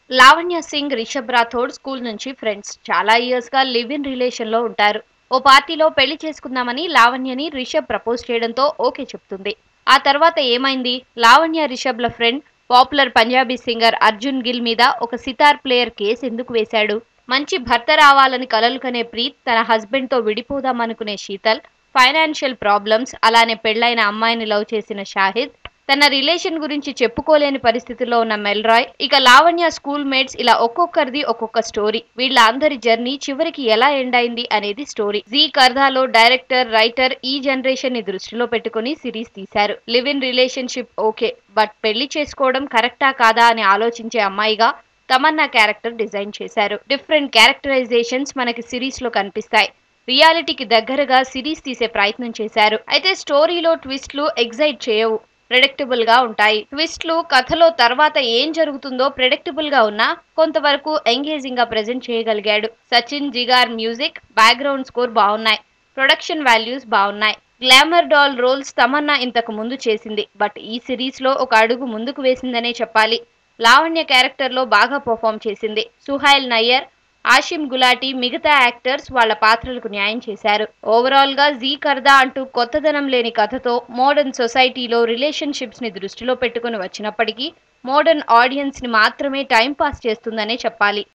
Lavanya Singh Rishabh Rathod school నుంచి friends చాలా years గా లివ్ ఇన్ రిలేషన్ లో ఉంటారు ఓ పార్టీలో పెళ్లి చేసుకుందామని లావణ్యని రిషబ్ ప్రపోజ్ చేయడంతో ఓకే చెప్తుంది ఆ తర్వాత ఏమైంది లావణ్య రిషబ్ల friend popular Punjabi singer Arjun Gill మీద ఒక సితార్ ప్లేయర్ కేసు ఎందుకు వేశాడు మంచి భర్త రావాలని కలలు కనే ప్రీత్ తన హస్బెండ్ తో విడిపోదామనుకునే శీతల్ ఫైనాన్షియల్ ప్రాబ్లమ్స్ అలానే పెళ్లైన అమ్మాయిని లవ్ చేసిన షాహిద్ తన రిలేషన్ గురించి చెప్పుకోలేని పరిస్థితిలో ఉన్న మెల్రాయ్ ఇక లావణ్య స్కూల్ మేట్స్ ఇలా ఒక్కొక్కరిది ఒక్కొక్క స్టోరీ వీళ్ళ అందరి జర్నీ చివరికి ఎలా ఎండ్ అయింది అనేది స్టోరీ జీ కర్దాలో డైరెక్టర్ రైటర్ ఈ జనరేషన్ ని దృష్టిలో పెట్టుకుని సిరీస్ తీశారు live in relationship okay but పెళ్లి చేసుకోవడం కరెక్టా కాదా అని ఆలోచించే అమ్మాయిగా తమన్నా క్యారెక్టర్ డిజైన్ చేశారు డిఫరెంట్ క్యారెక్టరైజేషన్స్ మనకి సిరీస్ లో కనిపిస్తాయి రియాలిటీకి దగ్గరగా సిరీస్ తీసే ప్రయత్నం చేశారు అయితే స్టోరీలో ట్విస్ట్లు ఎగ్జైట్ చేయవు ప్రెడిక్టబుల్ గా ఉంటాయి ట్విస్ట్లు కథలో తర్వాత ఏం జరుగుతుందో ప్రెడిక్టబుల్ గా ఉన్నా కొంతవరకు ఎంగేజింగ్ గా ప్రెజెంట్ చేయగలిగాడు Sachin Jigar music background score బాగున్నాయి ప్రొడక్షన్ వాల్యూస్ బాగున్నాయి గ్లామర్ డాల్ రోల్స్ తమన్నా ఇంతకు ముందు చేసింది బట్ ఈ సిరీస్ లో ఒక అడుగు ముందుకు వేసిందనే చెప్పాలి లావణ్య క్యారెక్టర్ లో బాగా పర్ఫామ్ చేసింది సుహైల్ నయ్యర్ ఆషిమ్ గులాటి మిగతా యాక్టర్స్ వాళ్ళ పాత్రలకు న్యాయం చేశారు ఓవరాల్ గా జీ కర్దా అంటూ కొత్తదనం లేని కథతో మోడర్న్ సొసైటీలో రిలేషన్షిప్స్ ని దృష్టిలో పెట్టుకుని వచ్చినప్పటికీ మోడర్న్ ఆడియన్స్ ని మాత్రమే టైం పాస్ చేస్తుందనే చెప్పాలి